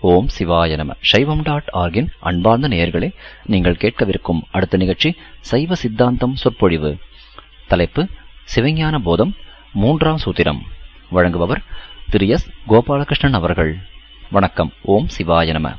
ஓம் சிவாய நம சைவம் டாட் ஆர்கின் அன்பார்ந்த நேயர்களே நீங்கள் கேட்கவிருக்கும் அடுத்த நிகழ்ச்சி சைவ சித்தாந்தம் சொற்பொழிவு தலைப்பு சிவஞான போதம் மூன்றாம் சூத்திரம் வழங்குபவர் திரு எஸ் கோபாலகிருஷ்ணன் அவர்கள் வணக்கம் ஓம் சிவாய நம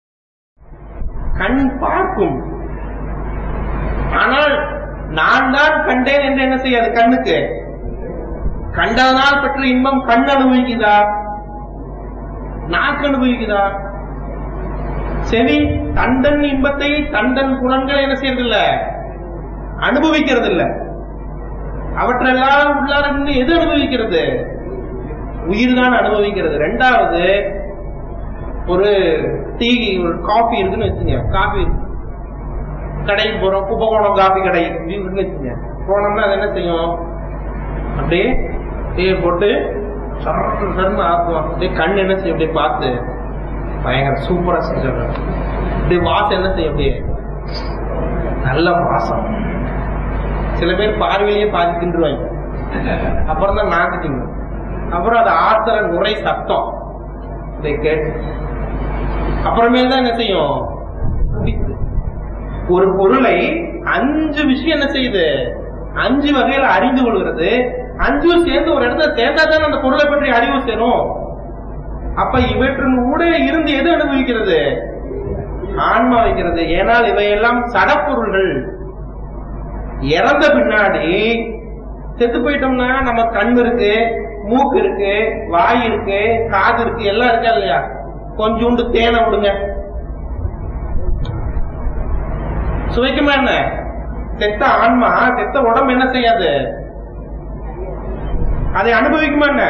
கண் பார்க்கும் ஆனால் நான் தான் கண்டேன் என்று என்ன செய்யாது கண்ணுக்கு கண்டதனால் பெற்ற இன்பம் கண் அனுபவிக்குதா நாக்கு அனுபவிக்குதா செவி தண்டன் இன்பத்தை தண்டன் குணங்கள் என்ன செய்யறதில்ல அனுபவிக்கிறது இல்ல அவற்றெல்லாம் உள்ளார நின்று எது அனுபவிக்கிறது உயிர் தான் அனுபவிக்கிறது ரெண்டாவது ஒரு டீ ஒரு காஃபி இருக்குன்னு வச்சுங்க காஃபி கடைக்கு போறோம் கும்பகோணம் காஃபி கடை இருக்குன்னு வச்சுங்க போனோம்னா அது என்ன செய்யும் அப்படியே டீயை போட்டு சர்ன்னு சர்ன்னு ஆக்கும் அப்படியே கண் என்ன செய்யும் அப்படியே பார்த்து பயங்கர சூப்பரா செஞ்சிடறாங்க அப்படியே வாசம் என்ன செய்யும் அப்படியே நல்ல வாசம் சில பேர் பார்வையிலேயே பாதி தின்றுவாங்க அப்புறம் தான் நாக்கு திங்கும் அப்புறம் அது ஆத்திர நுரை சத்தம் இதை கேட்டு அப்புறமேல் தான் என்ன செய்யும் குடிக்குது. ஒரு பொருளை அஞ்சு விஷயம் என்ன செய்யுது அஞ்சு வகையில அறிந்து கொள்கிறது அஞ்சும் சேர்ந்து ஒரு இடத்துல சேர்ந்தா தானே அந்த பொருளை பற்றி அறிவு சேரும் அப்ப இவற்றின் கூட இருந்து எது அனுபவிக்கிறது ஆன்மா வைக்கிறது ஏனால் இவையெல்லாம் சடப்பொருள்கள் இறந்த பின்னாடி செத்து போயிட்டோம்னா நம்ம கண் இருக்கு மூக்கு இருக்கு வாய் இருக்கு காது இருக்கு எல்லாம் இருக்கா இல்லையா கொஞ்சோண்டு தேனை விடுங்க சுவைக்குமா என்ன செத்த ஆன்மா செத்த உடம்பு என்ன செய்யாது அதை அனுபவிக்குமா என்ன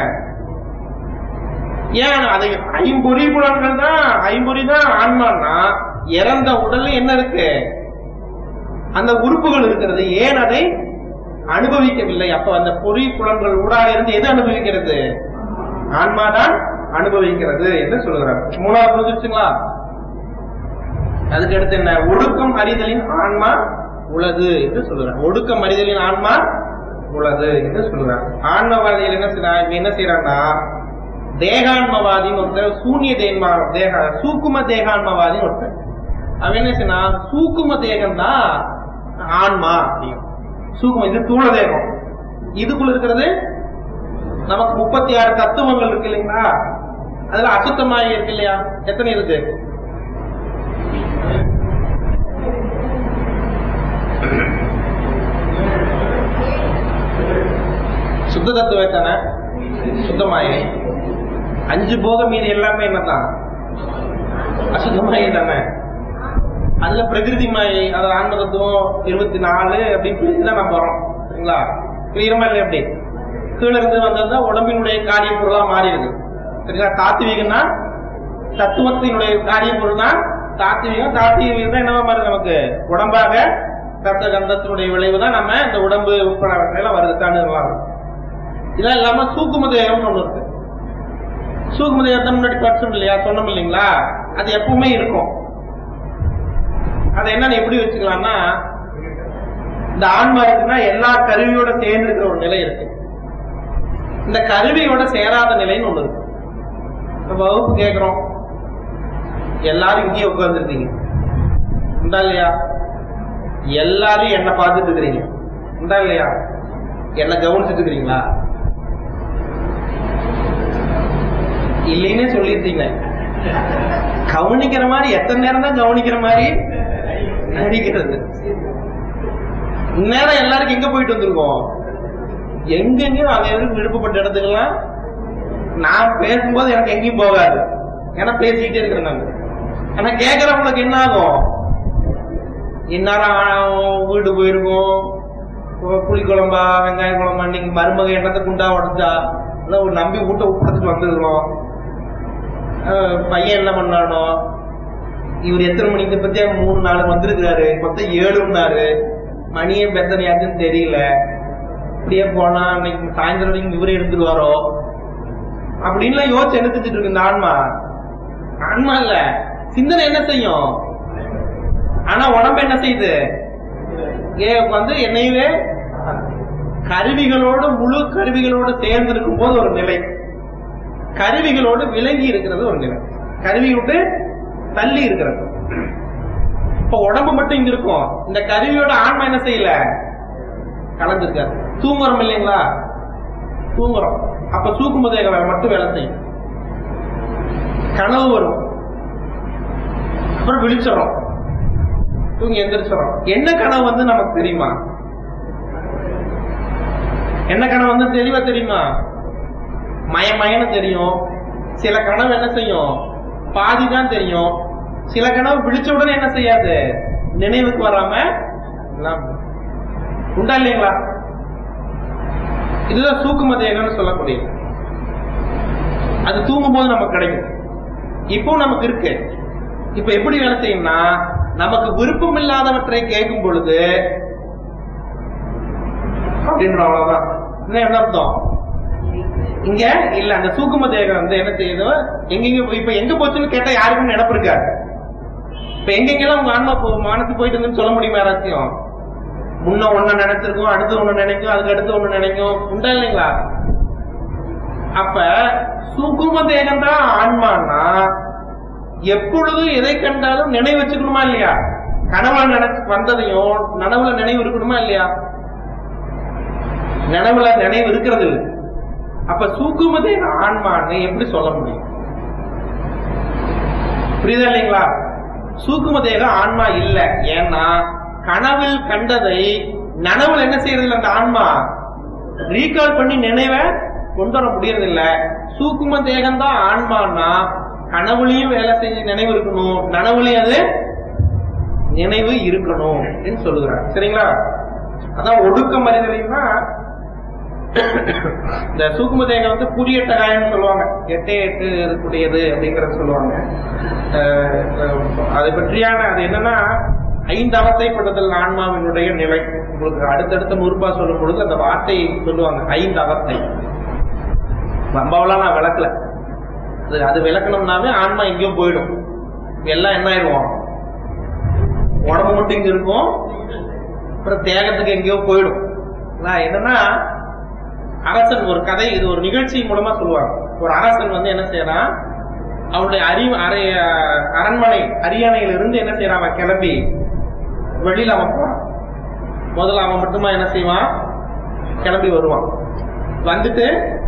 ஏன் அதை ஐம்பொறி புலன்கள் தான் ஐம்பொறி தான் ஆன்மான்னா இறந்த உடல்ல என்ன இருக்கு அந்த உறுப்புகள் இருக்கிறது ஏன் அதை அனுபவிக்கவில்லை அப்ப அந்த பொறி புலன்கள் ஊடாக இருந்து எது அனுபவிக்கிறது ஆன்மாதான் அனுபவிக்கிறது என்று சொல்கிறார் மூணாவது புரிஞ்சிருச்சுங்களா அதுக்கு அடுத்து என்ன ஒடுக்கம் அறிதலின் ஆன்மா உளது என்று சொல்கிறார் ஒடுக்கம் அறிதலின் ஆன்மா உளது என்று சொல்கிறார் ஆன்மவாதிகள் என்ன செய்யறாங்க என்ன செய்யறாங்கன்னா தேகான்மவாதின்னு ஒருத்தர் சூன்ய தேன்மா தேக சூக்கும தேகான்மவாதின்னு ஒருத்தர் அவன் என்ன செய்யனா சூக்கும தேகம் தான் ஆன்மா அப்படியும் சூக்கும இது தூள தேகம் இதுக்குள்ள இருக்கிறது நமக்கு முப்பத்தி ஆறு தத்துவங்கள் இருக்கு இல்லைங்களா அதுல அசுத்தமாயி இருக்கு இல்லையா எத்தனை இருக்கு சுத்த தத்துவம் எத்தனை சுத்தமாயி அஞ்சு போக மீதி எல்லாமே என்னதான் அசுத்தமாயி தானே அதுல பிரகிருதி மாயை அது ஆன்ம தத்துவம் இருபத்தி நாலு அப்படின்னு பிரிச்சு தான் நம்ம வரோம் சரிங்களா கிளியரமா இல்லை எப்படி கீழ இருந்து வந்ததுதான் உடம்பினுடைய காரிய பொருளா மாறிடுது சரிங்களா தாத்வீகம்னா தத்துவத்தினுடைய காரிய பொருள் தான் தாத்வீகம் தாத்வீகம் தான் என்னவா மாறுது நமக்கு உடம்பாக ரத்த கந்தத்தினுடைய விளைவு தான் நம்ம இந்த உடம்பு உட்பட எல்லாம் வருது தாண்டுலாம் இதெல்லாம் இல்லாம சூக்கும தேகம்னு ஒண்ணு இருக்கு சூக்கும தேகத்தை முன்னாடி படிச்சோம் இல்லையா சொன்னோம் இல்லைங்களா அது எப்பவுமே இருக்கும் அதை என்னன்னு எப்படி வச்சுக்கலாம்னா இந்த ஆன்மா இருக்குன்னா எல்லா கருவியோட சேர்ந்து இருக்கிற ஒரு நிலை இருக்கு இந்த கருவியோட சேராத நிலைன்னு ஒண்ணு இருக்கு இப்ப வகுப்பு கேட்கிறோம் எல்லாரும் இங்கேயே உட்கார்ந்துருக்கீங்க உண்டா இல்லையா எல்லாரும் என்ன பார்த்துட்டு இருக்கிறீங்க உண்டா இல்லையா என்ன கவனிச்சுட்டு இருக்கிறீங்களா இல்லைன்னே சொல்லிருந்தீங்க கவனிக்கிற மாதிரி எத்தனை நேரம் தான் கவனிக்கிற மாதிரி நடிக்கிறது இந்நேரம் எல்லாருக்கும் எங்க போயிட்டு வந்திருக்கோம் எங்கெங்கயும் அவங்க எதுக்கு விருப்பப்பட்ட இடத்துக்கெல்லாம் நான் பேசும்போது எனக்கு எங்கேயும் போகாது ஏன்னா பேசிக்கிட்டே இருக்கிறேன் நாங்க ஆனா கேட்கறவங்களுக்கு என்ன ஆகும் இந்நேரம் வீட்டு போயிருக்கோம் புளி குழம்பா வெங்காய குழம்பா இன்னைக்கு மருமக எண்ணத்தை குண்டா உடச்சா இல்ல ஒரு நம்பி வீட்டை உட்படுத்திட்டு வந்துருக்கோம் அஹ் பையன் என்ன பண்ணானோ இவர் எத்தனை மணிக்கு பத்தியா மூணு நாலு வந்திருக்கிறாரு மொத்தம் ஏழுன்னாரு மணியே பெத்தனையாச்சுன்னு தெரியல இப்படியே போனா இன்னைக்கு சாயந்தரம் வரைக்கும் இவரே எடுத்துருவாரோ அப்படின்லாம் யோசிச்சு என்ன செஞ்சுட்டு இருக்கு இந்த ஆன்மா ஆன்மா இல்ல சிந்தனை என்ன செய்யும் ஆனா உடம்பு என்ன செய்யுது ஏ வந்து என்னையவே கருவிகளோடு முழு கருவிகளோடு சேர்ந்து இருக்கும் போது ஒரு நிலை கருவிகளோடு விலகி இருக்கிறது ஒரு நிலை கருவி விட்டு தள்ளி இருக்கிறது இப்ப உடம்பு மட்டும் இங்க இருக்கும் இந்த கருவியோட ஆன்மா என்ன செய்யல கலந்துருக்காரு தூங்குறோம் இல்லைங்களா தூங்குறோம் அப்ப சூக்கும தேகம் மட்டும் வேலை செய்யும் கனவு வரும் அப்புறம் விழிச்சிடறோம் தூங்கி எந்திரிச்சிடறோம் என்ன கனவு வந்து நமக்கு தெரியுமா என்ன கனவு வந்து தெளிவா தெரியுமா மயமயன்னு தெரியும் சில கனவு என்ன செய்யும் பாதி தான் தெரியும் சில கனவு விழிச்ச உடனே என்ன செய்யாது நினைவுக்கு வராம எல்லாம் உண்டா இல்லைங்களா இதுதான் சூக்கும தேகம்னு சொல்லக்கூடியது அது தூங்கும் போது நமக்கு கிடைக்கும் இப்போ நமக்கு இருக்கு இப்ப எப்படி வேலை செய்யும்னா நமக்கு விருப்பம் இல்லாதவற்றை கேட்கும் பொழுது அப்படின்ற அவ்வளவுதான் என்ன என்ன அர்த்தம் இங்க இல்ல அந்த சூக்கும தேகம் வந்து என்ன செய்யுதோ எங்கெங்க போய்- இப்ப எங்க போச்சுன்னு கேட்டா யாருக்கும் நினப்பு இருக்காது இப்ப எங்கெங்கெல்லாம் உங்க ஆன்மா போ மனசு போயிட்டு இருந்துன்னு சொல்ல முடியுமா யாராச்சும் முன்ன ஒண்ணு நினைச்சிருக்கும் அடுத்து ஒண்ணு நினைக்கும் அதுக்கு அடுத்து ஒண்ணு நினைக்கும் உண்டா இல்லைங்களா அப்ப சுகும தேகம் தான் ஆன்மான்னா எப்பொழுதும் எதை கண்டாலும் நினைவு வச்சுக்கணுமா இல்லையா கனவுல நினைச்சு வந்ததையும் நனவுல நினைவு இருக்கணுமா இல்லையா நினைவுல நினைவு இருக்கிறது இல்லை அப்ப சூக்கும தேக ஆன்மான்னு எப்படி சொல்ல முடியும் புரியுதா இல்லைங்களா சூக்கும தேக ஆன்மா இல்ல ஏன்னா கனவில் கண்டதை நனவுல என்ன செய்யறது இல்ல அந்த ஆன்மா ரீகால் பண்ணி நினைவ கொண்டு வர முடியறது இல்ல சூக்கும தேகம் தான் ஆன்மான்னா கனவுலயும் வேலை செஞ்சு நினைவு இருக்கணும் நனவுலயும் அது நினைவு இருக்கணும் அப்படின்னு சொல்லுகிறார் சரிங்களா அதான் ஒடுக்க மறிதலைன்னா இந்த சூக்கும தேகம் வந்து புரியட்ட காயம்னு சொல்லுவாங்க எட்டே எட்டு இருக்கக்கூடியது அப்படிங்கறத சொல்லுவாங்க அஹ் அஹ் அதை பற்றியான அது என்னன்னா ஐந்து அவத்தைப்படுதல் ஆன்மாவினுடைய நிலை உங்களுக்கு அடுத்தடுத்த நூறுபா சொல்லும் பொழுது அந்த வார்த்தையை சொல்லுவாங்க ஐந்து அவத்தை ரொம்பவெல்லாம் நான் விளக்கல அது அது விளக்கணும்னாவே ஆன்மா எங்கேயோ போயிடும் எல்லாம் என்ன ஆயிடுவோம் உடம்பு மட்டும் இங்க இருக்கும் அப்புறம் தேகத்துக்கு எங்கேயோ போயிடும் நான் என்னன்னா அரசன் ஒரு கதை இது ஒரு நிகழ்ச்சி மூலமா சொல்லுவாங்க ஒரு அரசன் வந்து என்ன செய்யறான் அவனுடைய அறி அரை அரண்மனை அரியணையில இருந்து என்ன செய்யறான் அவன் கிளம்பி வெளியில அவன் போறான் முதல்ல அவன் மட்டுமா என்ன செய்வான் கிளம்பி வருவான் வந்துட்டு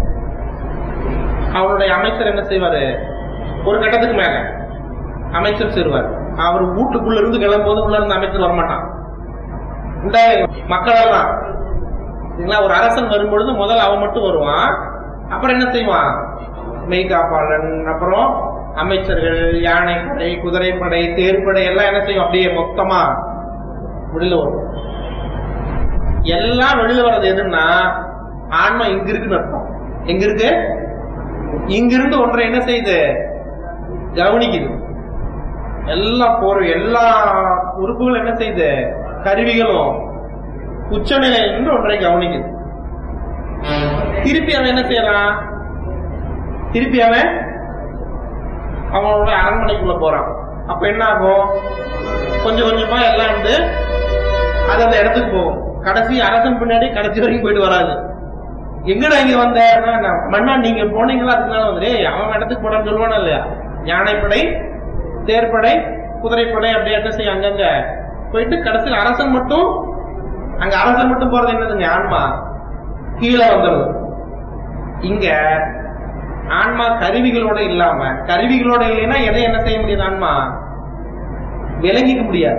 அவனுடைய அமைச்சர் என்ன செய்வாரு ஒரு கட்டத்துக்கு மேல அமைச்சர் சேருவார் அவர் வீட்டுக்குள்ள இருந்து கிளம்பும்போது உள்ள இருந்து அமைச்சர் வரமாட்டான் உண்டா மக்கள் எல்லாம் சரிங்களா ஒரு அரசன் வரும்பொழுது முதல்ல அவன் மட்டும் வருவான் அப்புறம் என்ன செய்வான் மெய்காப்பாளன் அப்புறம் அமைச்சர்கள் யானைப்படை குதிரைப்படை தேர்ப்படை எல்லாம் என்ன செய்யும் அப்படியே மொத்தமா வெளியில வரும் எல்லாம் வெளியில வர்றது எதுன்னா ஆன்மா இங்க இருக்குன்னு அர்த்தம் எங்க இருக்கு இங்கிருந்து ஒன்றை என்ன செய்யுது கவனிக்குது எல்லா போர் எல்லா உறுப்புகளும் என்ன செய்யுது கருவிகளும் உச்சநிலையில் நின்று ஒன்றை கவனிக்குது திருப்பி அவன் என்ன செய்யறான் திருப்பி அவன் அவனோட அரண்மனைக்குள்ள போறான் அப்ப என்ன ஆகும் கொஞ்சம் கொஞ்சமா எல்லாம் வந்து அது அந்த இடத்துக்கு போகும் கடைசி அரசன் பின்னாடி கடைசி வரைக்கும் போயிட்டு வராது எங்கடா இங்க வந்த நான் மண்ணா நீங்க போனீங்களா அதனால வந்து "ஏய், அவன் இடத்துக்கு போடான்னு சொல்லுவானா இல்லையா யானைப்படை தேர்ப்படை குதிரைப்படை அப்படியே என்ன செய்யும் அங்கங்க போயிட்டு கடைசியில் அரசன் மட்டும் அங்க அரசன் மட்டும் போறது என்னதுங்க ஆன்மா கீழே வந்துடுது இங்க ஆன்மா கருவிகளோட இல்லாம கருவிகளோட இல்லைன்னா எதை என்ன செய்ய முடியாது ஆன்மா விளங்கிக்க முடியாது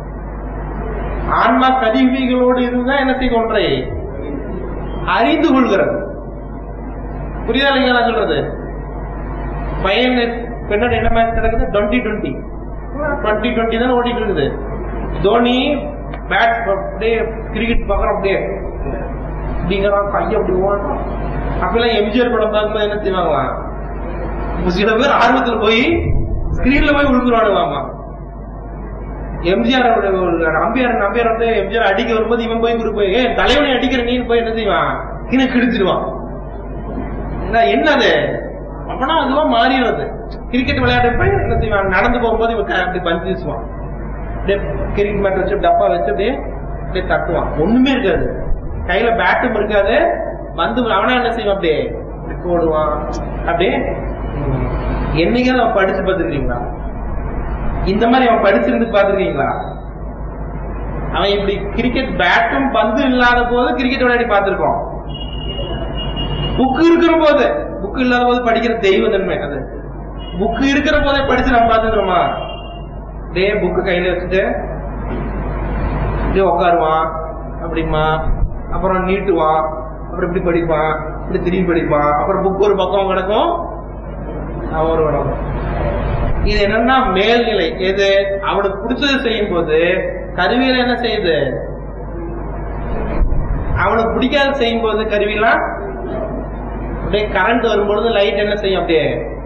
ஆன்மா கருவிகளோடு இருந்தா என்ன செய்யும் ஒன்றை அறிந்து கொள்கிறது புரியுதா இல்லைங்க நான் சொல்றது பையன் பின்னாடி என்ன மேட்ச் நடக்குது டுவெண்ட்டி டுவெண்ட்டி டுவெண்ட்டி டுவெண்ட்டி தானே ஓடிட்டு இருக்குது தோனி பேட் அப்படியே கிரிக்கெட் பார்க்கறோம் அப்படியே அப்படிங்கிறான் கையை அப்படி ஓடுறான் அப்பெல்லாம் எம்ஜிஆர் படம் பார்க்கும்போது என்ன செய்வாங்களாம் இப்ப சில பேர் ஆர்வத்துல போய் ஸ்கிரீன்ல போய் விழுந்துருவானுவாமா எம்ஜிஆர் அம்பியார் அம்பியார் வந்து எம்ஜிஆர் அடிக்க வரும்போது இவன் போய் குரு போய் ஏய் தலைவனை அடிக்கிற நீ போய் என்ன செய்வான் கிண கிழிச்சிடுவான் என்ன என்னது அப்பனா அதுவா மாறிடுறது கிரிக்கெட் விளையாட்டு பையன் என்ன செய்வான் நடந்து போகும்போது இவன் க- அப்படி பஞ்சு வீசுவான் அப்படியே கிரிக்கெட் மேட் வச்சு டப்பா வச்சு அப்படியே அப்படியே தட்டுவான் ஒண்ணுமே இருக்காது கையில பேட்டும் இருக்காது வந்து அவனா என்ன செய்வான் அப்படியே இப்படி போடுவான் அப்படியே ம், என்னைக்காவது அவன் படிச்சு பார்த்துருக்கீங்களா இந்த மாதிரி அவன் படிச்சிருந்து பார்த்துருக்கீங்களா அவன் இப்படி கிரிக்கெட் பேட்டும் பந்து இல்லாத போது கிரிக்கெட் விளையாடி பார்த்திருக்கோம் புக்கு இருக்கிற போது புக்கு இல்லாத போது படிக்கிற தெய்வ தன்மை அது புக்கு இருக்கிற போதே படிச்சு நம்ம பார்த்துக்கிறோமா டே புக்கு கையில வச்சுட்டு இப்படி உட்காருவான் அப்படிமா அப்புறம் நீட்டுவான் அப்புறம் இப்படி படிப்பான் இப்படி திரும்பி படிப்பான் அப்புறம் புக் ஒரு பக்கம் கிடக்கும் அவன் ஒரு கிடக்கும் இது என்னன்னா மேல்நிலை எது அவனுக்கு பிடிச்சது செய்யும் போது கருவியில என்ன செய்யுது அவனுக்கு பிடிக்காத செய்யும் போது கருவிலாம் அப்படியே கரண்ட் வரும்பொழுது லைட் என்ன செய்யும் அப்படியே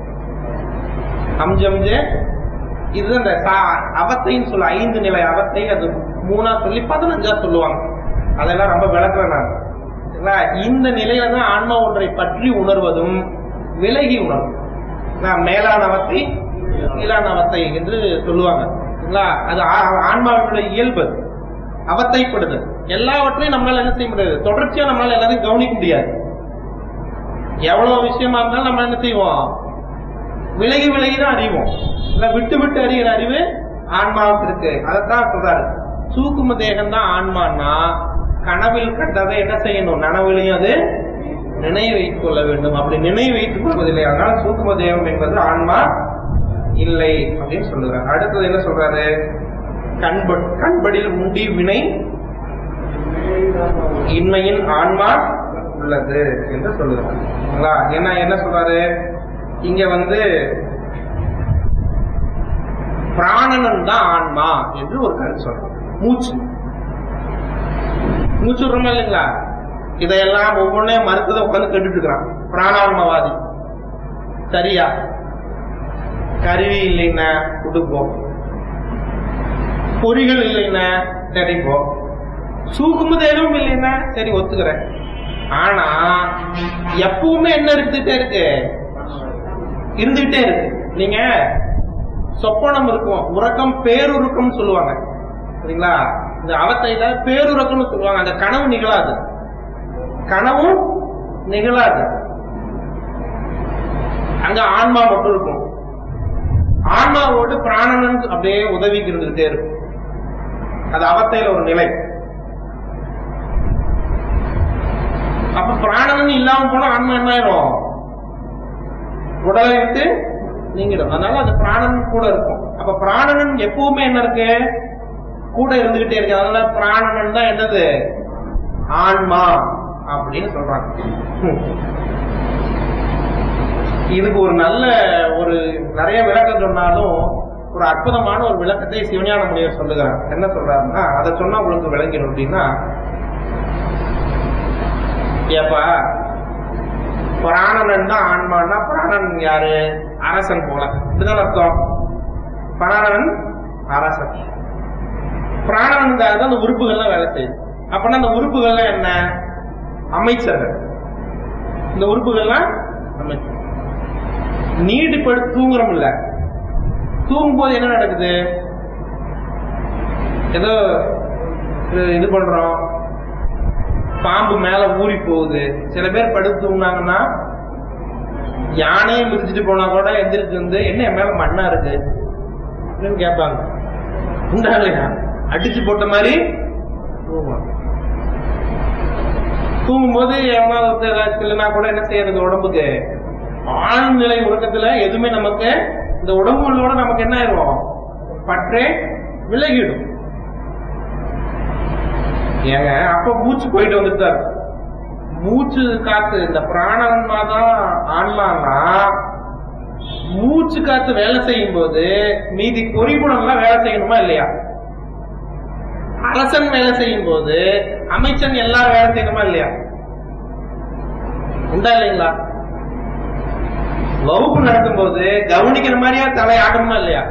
அம்ஜு அம்ஜு இதுதான் இந்த சா- அவத்தைன்னு சொல்ல ஐந்து நிலை அவத்தை அது மூணா சொல்லி பதினஞ்சா சொல்லுவாங்க அதெல்லாம் ரொம்ப விளக்குறேன் நான் சரிங்களா? இந்த நிலையில தான் ஆன்மா ஒன்றை பற்றி உணர்வதும் விலகி உணர்வும் சரிங்களா? மேலான அவத்தை கீழான அவத்தை என்று சொல்லுவாங்க சரிங்களா? அது ஆ- ஆன்மாவினுடைய இயல்பு அது. அவத்தைப்படுதல் எல்லாவற்றையும் நம்மளால என்ன செய்ய முடியாது தொடர்ச்சியா நம்மளால எல்லாத்தையும் கவனிக்க முடியாது எவ்வளவு விஷயமா இருந்தாலும் நம்ம என்ன செய்வோம் விலகி விலகி தான் அறிவோம் இல்ல விட்டு விட்டு அறிகிற அறிவு ஆன்மாவுக்கு இருக்கு அதைத்தான் சொல்றாரு சூக்கும தேகம் தான் ஆன்மான்னா கனவில் கண்டதை என்ன செய்யணும் நனவிலையும் அது நினைவு வைத்துக் கொள்ள வேண்டும் அப்படி நினைவு வைத்துக் கொள்வதில்லை அதனால சூக்கும தேகம் என்பது ஆன்மா இல்லை அப்படின்னு சொல்லுறாரு அடுத்தது என்ன சொல்றாரு கண்ப கண்படில் உண்டி வினை இன்மையின் ஆன்மா உள்ளது என்று சொல்லுகிறார் சரிங்களா? என்ன என்ன சொல்றாரு இங்க வந்து பிராணனன் தான் ஆன்மா என்று ஒரு கருத்து சொல்றார் மூச்சு மூச்சு விடுறோமா இல்லைங்களா இதையெல்லாம் ஒவ்வொன்னே மறுத்ததை உட்காந்து கேட்டுட்டு இருக்கிறான் பிராணான்மவாதி சரியா கருவி இல்லைன்னா கொடுப்போம் பொறிகள் இல்லைன்னா கிடைப்போம் சூக்கும தேகம் இல்லைன்னா சரி ஒத்துக்கிறேன் ஆனா எப்பவுமே என்ன இருந்துட்டே இருக்கு இருந்துகிட்டே இருக்கு நீங்க சொப்பனம் இருக்கும் உறக்கம் பேருறக்கம்னு சொல்லுவாங்க சரிங்களா இந்த அவத்தையில பேருறக்கம்னு சொல்லுவாங்க அந்த கனவு நிகழாது கனவும் நிகழாது அங்க ஆன்மா மட்டும் இருக்கும் ஆன்மாவோடு பிராணனன் அப்படியே உதவிக்கு இருந்துகிட்டே இருக்கும் அது அவத்தையில ஒரு நிலை அப்ப பிராணன் இல்லாம போனா ஆன்மா என்ன ஆயிரும் உடலை விட்டு நீங்கிடும் அதனால அது பிராணன் கூட இருக்கும் அப்ப பிராணனன் எப்பவுமே என்ன இருக்கு கூட இருந்துகிட்டே இருக்கு அதனால பிராணனன் தான் என்னது ஆன்மா அப்படின்னு சொல்றாங்க ஹம். இதுக்கு ஒரு நல்ல ஒரு நிறைய விளக்கம் சொன்னாலும் ஒரு அற்புதமான ஒரு விளக்கத்தை சிவஞான முனிவர் சொல்லுகிறார் என்ன சொல்றாருன்னா அதை சொன்னா உங்களுக்கு விளங்கிடும் அப்படின்னா ஏப்பா பிராணனன் தான் ஆன்மான்னா பிராணன் யாரு அரசன் போல இதுதான் அர்த்தம் பிராணன் அரசன் பிராணன் தான் அந்த உறுப்புகள்லாம் வேலை செய்யுது அப்பனா அந்த உறுப்புகள்லாம் என்ன அமைச்சர்கள் இந்த உறுப்புகள்லாம் அமைச்சர் நீடு படுத்து தூங்குறோம் இல்ல தூங்கும் போது என்ன நடக்குது ஏதோ இது- இது பண்றோம் பாம்பு மேல ஊறி போகுது சில பேர் படுத்து தூங்கினாங்கன்னா யானையை மிதிச்சிட்டு போனா கூட எந்திரிச்சு வந்து என்ன என் மேல மண்ணா இருக்கு அப்படின்னு கேட்பாங்க உண்டா இல்லையா அடிச்சு போட்ட மாதிரி தூங்குவாங்க தூங்கும்போது எவனாவது ஏதாச்சும் இல்லைன்னா கூட என்ன செய்யறது உடம்புக்கு ஆழ்நிலை உறக்கத்துல எதுவுமே நமக்கு இந்த உடம்புகளோட நமக்கு என்ன ஆயிரும் பற்றே விலகிடும் ஏங்க அப்ப மூச்சு போயிட்டு வந்துட்டு தான் இருக்கு. மூச்சு காத்து இந்த பிராணான்மா தான் ஆன்மானா மூச்சு காத்து வேலை செய்யும் போது மீதி பொறிகுணம்லாம் வேலை செய்யணுமா இல்லையா அரசன் வேலை செய்யும் போது அமைச்சன் எல்லாரும் வேலை செய்யணுமா இல்லையா உண்டா இல்லைங்களா வகுப்பு நடத்தும் போது கவனிக்கிற மாதிரியா தலை ஆடணுமா இல்லையா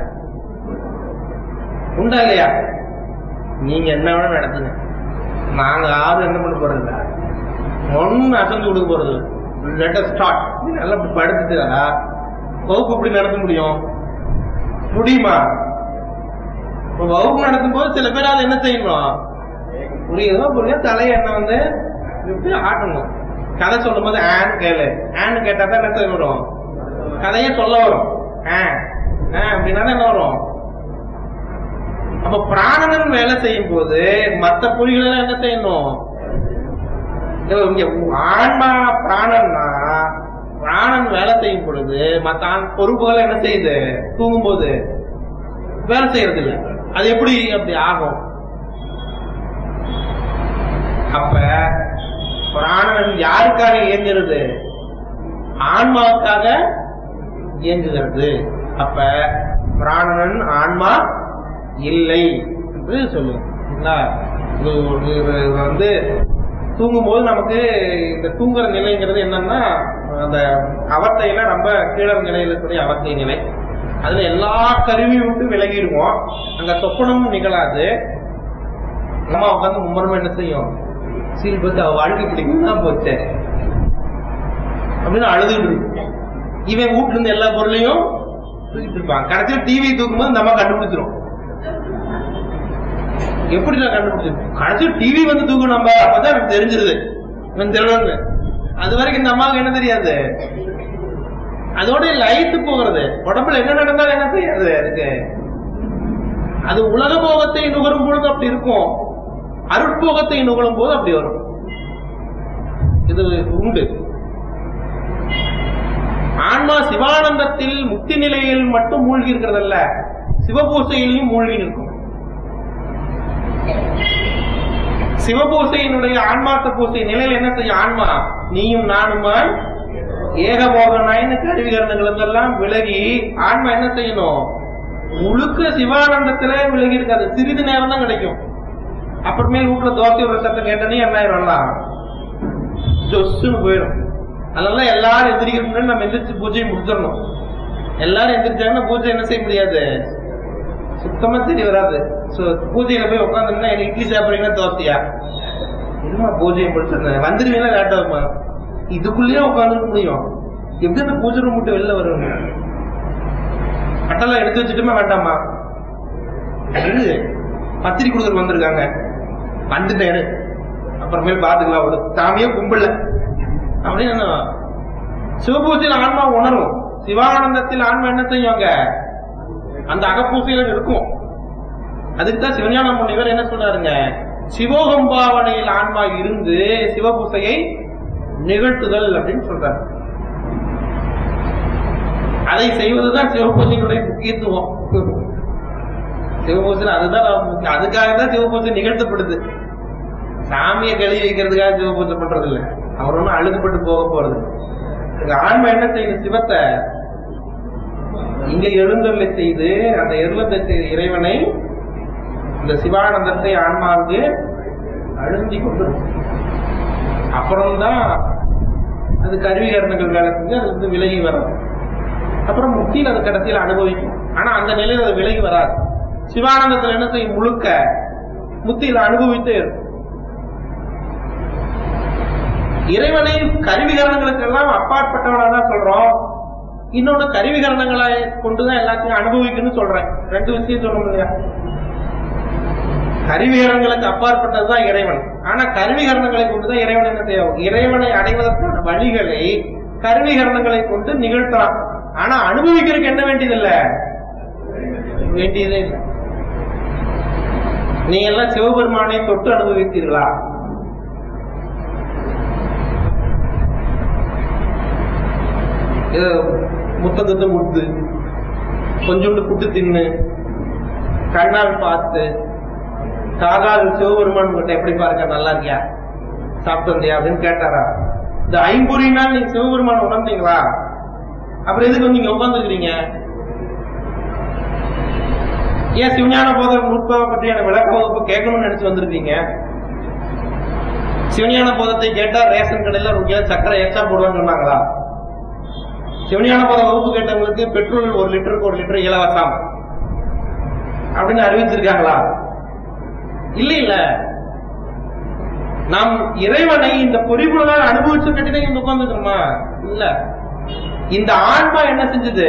உண்டா இல்லையா நீங்க என்ன வேணா நடத்துங்க நாங்க யாரும் என்ன பண்ண போறது இல்ல ஒன்னும் அசந்து கொடுக்க போறது லெட் ஸ்டார்ட் நல்லா இப்படி படுத்துட்டுடா வகுப்பு இப்படி நடத்த முடியும் முடியுமா இப்ப வகுப்பு நடத்தும் போது சில பேர் அதை என்ன செய்யணும் புரியுதோ புரியுதோ தலையை என்ன வந்து இப்படி ஆட்டணும் கதை சொல்லும் போது ஆன் கேளு ஆன் கேட்டா தான் என்ன செய்ய வரும் கதையே சொல்ல வரும் ஆ, ஆ, அப்படின்னா தான் என்ன வரும் அப்ப பிராணன் வேலை செய்யும் போது மத்த பொறிகள் எல்லாம் என்ன செய்யணும் இதோ இங்க ஆன்மா பிராணன்னா பிராணன் வேலை செய்யும் பொழுது மத்த ஆண் பொறுப்புகள் என்ன செய்யுது தூங்கும் போது வேலை செய்யறது இல்ல அது எப்படி அப்படி ஆகும் அப்ப பிராணன் யாருக்காக இயங்குறது ஆன்மாவுக்காக இயங்குகிறது அப்ப பிராணன் ஆன்மா இல்லை என்று சொல்லுங்களா இது ஒரு- இது வந்து தூங்கும்போது நமக்கு இந்த தூங்குற நிலைங்கிறது என்னன்னா அந்த அவத்தையில ரொம்ப கீழ நிலையில இருக்கக்கூடிய அவத்தை நிலை அதுல எல்லா கருவியும் விட்டு விலகிடுவோம் அங்க சொப்பனமும் நிகழாது நம்ம உட்காந்து மும்மரமா என்ன செய்யும் சீல் பார்த்து அவ வாழ்க்கை பிடிக்கும் தான் போச்சு அப்படின்னு அழுதுட்டு இருக்கும் இவன் வீட்டுல இருந்து எல்லா பொருளையும் தூக்கிட்டு இருப்பான் கடைசியில் டிவி தூக்கும்போது நம்ம கண்டுபிடிச்சிரும் எப்படி நான் கண்டுபிடிச்சிருக்கேன் கடைசியில் டிவி வந்து தூக்கும் நம்ம அப்பதான் எனக்கு தெரிஞ்சிருது இவன் திருடன்னு அது வரைக்கும் இந்த அம்மாவுக்கு என்ன தெரியாது அதோட லைட்டு போகிறது உடம்புல என்ன நடந்தாலும் என்ன செய்யாது அதுக்கு அது உலக போகத்தை நுகரும் பொழுது அப்படி இருக்கும் அருட்போகத்தை நுகரும் போது அப்படி வரும் இது உண்டு ஆன்மா சிவானந்தத்தில் முக்தி நிலையில் மட்டும் மூழ்கி இருக்கிறதல்ல சிவபூசையிலையும் மூழ்கி நிற்கும் சிவபூசையினுடைய ஆன்மார்த்த பூசை நிலையில் என்ன செய்யும் ஆன்மா நீயும் நானுமா ஏகபோகனாயின்னு கருவிகரணங்கள் எல்லாம் விலகி ஆன்மா என்ன செய்யணும் முழுக்க சிவானந்தத்திலே விலகி இருக்காது சிறிது நேரம் தான் கிடைக்கும் அப்புறமேல் வீட்டுல தோசை ஒரு சத்தம் கேட்டனே என்ன ஆயிடும்லாம் ஜொஸ்ஸுன்னு போயிடும் அதனால எல்லாரும் எந்திரிக்கிறதுக்கு முன்னாடி நம்ம எந்திரிச்சு பூஜையை முடிச்சிடணும் எல்லாரும் எந்திரிச்சாங்கன்னா பூஜை என்ன செய்ய முடியாது சுத்தமா தெரிய வராது சோ பூஜையில போய் உட்காந்துருந்தா எனக்கு இட்லி சாப்பிடுறீங்கன்னா தோசையா என்னமா பூஜையை முடிச்சிருந்தேன் வந்துருவீங்களா லேட்டாகுமா இதுக்குள்ளேயே உட்காந்துருக்க முடியும் எப்படி அந்த பூஜை ரூம் விட்டு வெளில வருவாங்க கட்டெல்லாம் எடுத்து வச்சுட்டுமா வேண்டாமா இது பத்திரிக்கை கொடுக்குறது வந்திருக்காங்க வந்துட்டேன் அப்புறமேல் பாத்துக்கலாம் அவளு சாமியே கும்பல அப்படின்னு என்ன சிவபூஜையில் ஆன்மா உணரும் சிவானந்தத்தில் ஆன்மா என்ன செய்யுங்க அந்த அகப்பூசையில இருக்கும் அதுக்கு தான் சிவஞான முனிவர் என்ன சொல்றாருங்க சிவோகம்பாவனையில் ஆன்மா இருந்து சிவபூசையை நிகழ்த்துதல் அப்படின்னு சொல்றாரு அதை செய்வதுதான் சிவபூஜையினுடைய முக்கியத்துவம் சிவபூஜை அதுதான் நம்ம முக்கியம். அதுக்காக தான் சிவபூஜை நிகழ்த்தப்படுது சாமியை கழுவி வைக்கிறதுக்காக சிவபூஜை பண்றது இல்ல அவர் ஒன்றும் அழுகுப்பட்டு போக போறது இந்த ஆன்மா என்ன செய்யுது சிவத்தை இங்க எழுந்தருளை செய்து அந்த எழுந்த செய்த இறைவனை இந்த சிவானந்தத்தை ஆன்மாவுக்கு அழுந்தி கொண்டு அப்புறம்தான் அது கருவிகரணங்கள் வேலை செஞ்சு அது வந்து விலகி வரும் அப்புறம் முக்தியில் அது கடைசியில் அனுபவிக்கும் ஆனா அந்த நிலையில் அது விலகி வராது சிவானந்தத்தில் என்ன செய்யும் முழுக்க முத்தியில் அனுபவித்தே இருக்கும் இறைவனை கருவிகரணங்களுக்கு எல்லாம் அப்பாற்பட்டவனா தான் சொல்றோம் இன்னொன்னு கருவிகரணங்களை கொண்டுதான் எல்லாத்தையும் அனுபவிக்கணும்னு சொல்றேன் ரெண்டு விஷயம் சொல்ல இல்லையா கருவிகரணங்களுக்கு அப்பாற்பட்டதுதான் இறைவன் ஆனா கருவிகரணங்களை கொண்டுதான் இறைவன் என்ன செய்யும் இறைவனை அடைவதற்கான வழிகளை கருவிகரணங்களை கொண்டு நிகழ்த்தலாம் ஆனா அனுபவிக்கிறதுக்கு என்ன வேண்டியதில்ல வேண்டியதே இல்லை நீங்க எல்லாம் சிவபெருமானை தொட்டு அனுபவித்தீர்களா ஏதோ முத்தகத்தை முத்து கொஞ்சோண்டு புட்டு தின்னு கண்ணால் பார்த்து காகால் சிவபெருமான் உங்ககிட்ட எப்படி பாருங்க நல்லா இருக்கியா சாப்பிட்டு வந்தியா அப்படின்னு கேட்டாரா இந்த ஐம்பொறினால் நீங்க சிவபெருமான உணர்ந்தீங்களா அப்புறம் எதுக்கு வந்து நீங்க உட்காந்துக்கிறீங்க ஏன் சிவஞான போத நுட்பாவை பற்றியான விளக்க வகுப்பு கேட்கணும்னு நினைச்சு வந்திருக்கீங்க சிவஞான போதத்தை கேட்டா ரேஷன் கடையில ஒரு கிலோ சக்கரை எக்ஸ்ட்ரா போடுவான்னு சொன்னாங்களா சிவஞான போத வகுப்பு கேட்டவங்களுக்கு பெட்ரோல் ஒரு லிட்டருக்கு ஒரு லிட்டர் இலவசம் அப்படின்னு அறிவிச்சிருக்காங்களா இல்ல இல்ல நாம் இறைவனை இந்த பொறிப்புலனால் அனுபவிச்சு கட்டிதான் இங்க உட்கார்ந்துக்கிறோமா இல்ல இந்த ஆன்மா என்ன செஞ்சது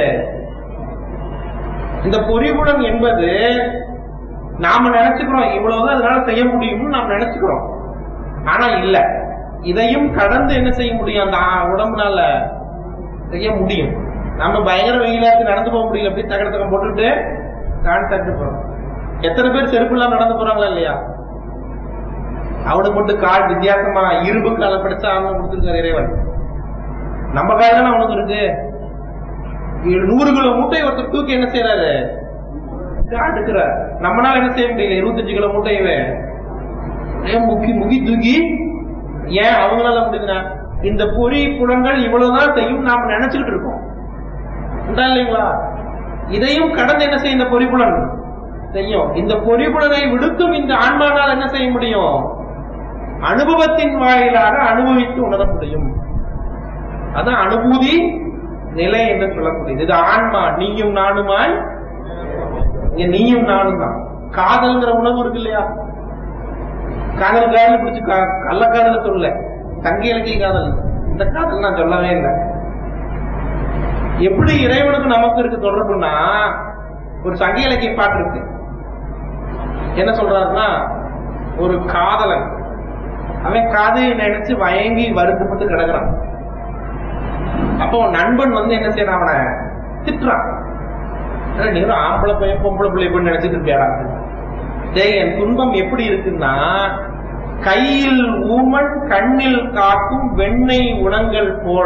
இந்த பொறிகுணம் என்பது நாம நினைச்சுக்கிறோம் இவ்வளவுதான் அதனால செய்ய முடியும்னு நாம் நினைச்சுக்கிறோம் ஆனா இல்ல இதையும் கடந்து என்ன செய்ய முடியும் அந்த ஆ- உடம்புனால செய்ய முடியும் நம்ம பயங்கர வெயிலா இருக்கு நடந்து போக முடியல அப்படியே தகடத்தக்கம் போட்டுட்டு கான் தட்டு போறோம் எத்தனை பேர் செருப்பு இல்லாம நடந்து போறாங்களா இல்லையா அவனுக்கு மட்டும் கால் வித்தியாசமா இரும்பு காலை படிச்சா அவனுக்கு கொடுத்துருக்காரு இறைவன் நம்ம கால் தானே அவனுக்கு இருக்கு ஏழு நூறு கிலோ மூட்டை ஒருத்தர் தூக்கி என்ன செய்யறாரு அடுக்கிறார் நம்மளால என்ன செய்ய முடியல இருபத்தஞ்சு கிலோ மூட்டையவே ஏன் முக்கி முக்கி தூக்கி ஏன் அவங்களால முடியுதுன்னா இந்த பொறி புலன்கள் இவ்வளவுதான் செய்யும் நாம நினைச்சுக்கிட்டு இருக்கோம் உண்டா இல்லைங்களா இதையும் கடந்து என்ன செய்யும் இந்த பொறிப்புலன் செய்யும் இந்த பொறிப்புலனை விடுத்தும் இந்த ஆன்மானால் என்ன செய்ய முடியும் அனுபவத்தின் வாயிலாக அனுபவித்து உணர முடியும் அதான் அனுபூதி நிலை என்று சொல்லக்கூடியது இது ஆன்மா நீயும் நானுமாய் இங்க நீயும் நானும் தான் காதல்ங்கிற உணர்வு இருக்கு இல்லையா காதல் காதல் பிடிச்சு கா- கள்ளக்காதல சொல்லல தங்க இலக்கிய காதல் இந்த காதல் நான் சொல்லவே இல்லை எப்படி இறைவனுக்கு நமக்கு இருக்கு தொடர்புன்னா ஒரு சங்க இலக்கிய பாட்டு இருக்கு என்ன சொல்றாருன்னா ஒரு காதலன் அவன் காதையை நினைச்சு வயங்கி வருத்தப்பட்டு கிடக்குறான் அப்போ உன் நண்பன் வந்து என்ன செய்யறான் அவனை திட்டுறான் அட, நீ ஒரு ஆம்பளை பையன் பொம்பளை பிள்ளை போய் நினைச்சிட்டு இருப்பியாடா டேய் என் துன்பம் எப்படி இருக்குன்னா கையில் ஊமன் கண்ணில் காக்கும் வெண்ணெய் உணங்கள் போல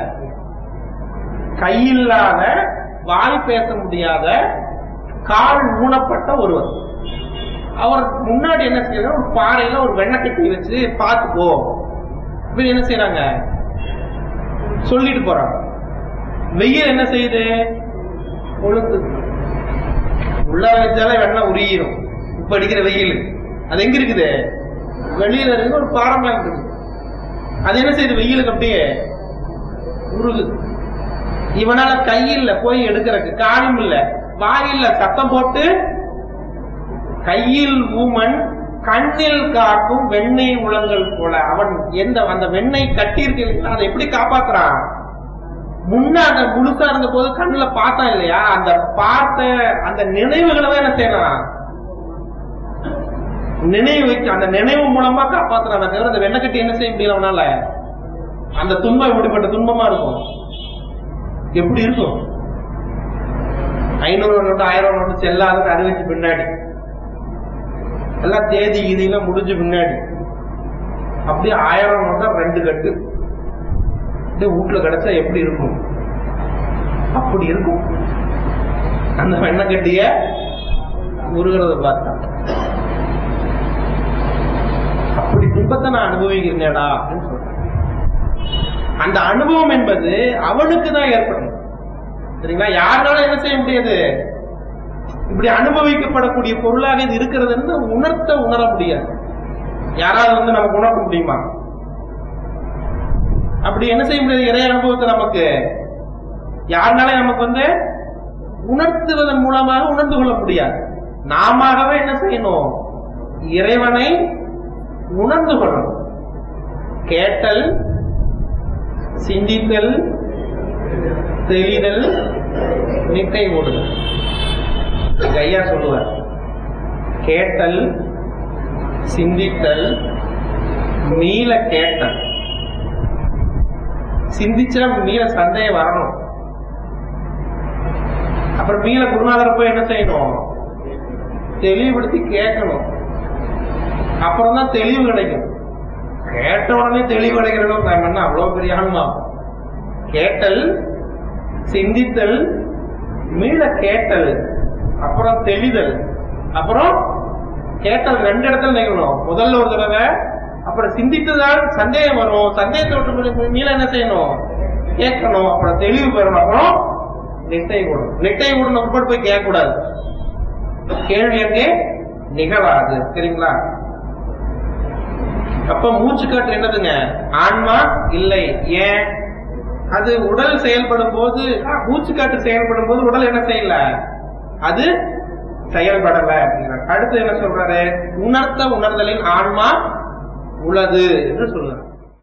கையில்லாத வாய் பேச முடியாத கால் ஊனப்பட்ட ஒருவர் அவர் முன்னாடி என்ன செய்யறாரு ஒரு பாறையில ஒரு வெண்ணெய் கட்டி வச்சு பார்த்துக்கோ அப்படின்னு என்ன செய்யறாங்க சொல்லிட்டு போறாங்க வெயில் என்ன செய்யுது கொளுத்து உள்ள வச்சாலே வெண்ணெய் உருகிரும் இப்ப அடிக்கிற வெயில் அது எங்க இருக்குது வெளியில இருந்து ஒரு பாரம்பரியம் இருக்குது அது என்ன செய்யுது வெயிலுக்கு அப்படியே உருகுது இவனால கையில்ல போய் எடுக்கிறதுக்கு காரியம் இல்ல வாயில்ல சத்தம் போட்டு கையில் ஊமன் கண்ணில் காக்கும் வெண்ணெய் உலங்கள் போல அவன் எந்த அந்த வெண்ணெய் கட்டி இருக்கு அதை எப்படி காப்பாத்துறான் முன்ன அந்த முழுசா இருந்த போது கண்ணுல பார்த்தான் இல்லையா அந்த பார்த்த அந்த நினைவுகளை தான் என்ன செய்யலாம் நினைவு வைக்க அந்த நினைவு மூலமா காப்பாத்துறான் தவிர அந்த வெண்ணெய் கட்டி என்ன செய்ய முடியல அவனால அந்த துன்பம் இப்படிப்பட்ட துன்பமா இருக்கும் எப்படி இருக்கும் ஐநூறு நோட்டு ஆயிரம் நோட்டு செல்லாத அறிவிச்சு பின்னாடி எல்லாம் தேதி கீதியெல்லாம் முடிஞ்சு பின்னாடி அப்படியே ஆயிரம் நோட்டா ரெண்டு கட்டு அப்படியே வீட்டுல கிடைச்சா எப்படி இருக்கும் அப்படி இருக்கும் அந்த வெண்ணெய் கட்டிய உருகிறத பார்த்தா அப்படி துன்பத்தை நான் அனுபவிக்கிறேனேடா அப்படின்னு சொல்றேன் அந்த அனுபவம் என்பது அவனுக்கு தான் ஏற்படும் சரிங்களா யாருனால என்ன செய்ய முடியாது இப்படி அனுபவிக்கப்படக்கூடிய பொருளாக இது இருக்கிறதுன்னு உணர்த்த உணர முடியாது யாராவது வந்து நமக்கு உணர்த்த முடியுமா அப்படி என்ன செய்ய முடியாது இறை அனுபவத்தை நமக்கு யாருனால நமக்கு வந்து உணர்த்துவதன் மூலமாக உணர்ந்து கொள்ள முடியாது நாமவே என்ன செய்யணும் இறைவனை உணர்ந்து கொள்ளணும் கேட்டல் சிந்தித்தல் தெளிதல் நிட்டை ஓடுதல் எங்க ஐயா சொல்லுவார் கேட்டல் சிந்தித்தல் மீள கேட்டல் சிந்திச்சா மீள சந்தேகம் வரணும் அப்புறம் மீள குருநாதர் போய் என்ன செய்யணும் தெளிவுபடுத்தி கேட்கணும் அப்புறம் தான் தெளிவு கிடைக்கும் கேட்ட உடனே தெளிவு கிடைக்கிற அளவுக்கு நம்ம என்ன அவ்வளவு பெரிய ஆன்மா கேட்டல் சிந்தித்தல் மீள கேட்டல் அப்புறம் தெளிதல் அப்புறம் கேட்டல் ரெண்டு இடத்துல நிகழும் முதல்ல ஒரு தடவை அப்புறம் சிந்தித்ததால் சந்தேகம் வரும் சந்தேகத்தை விட்டு மீள என்ன செய்யணும் கேட்கணும் அப்புறம் தெளிவு பெறணும் அப்புறம் நெட்டை விடணும் நெட்டை விடணும் உட்பட்டு போய் கேட்க கூடாது கேள்வி அங்கே நிகழாது சரிங்களா அப்ப மூச்சு காற்று என்னதுங்க ஆன்மா இல்லை ஏன் அது உடல் செயல்படும் போது மூச்சு காற்று செயல்படும் போது உடல் என்ன செய்யல அது செயல்படல அப்படிங்கிறார் அடுத்து என்ன சொல்றாரு உணர்த்த உணர்தலின் ஆன்மா உளது என்று சொல்றாரு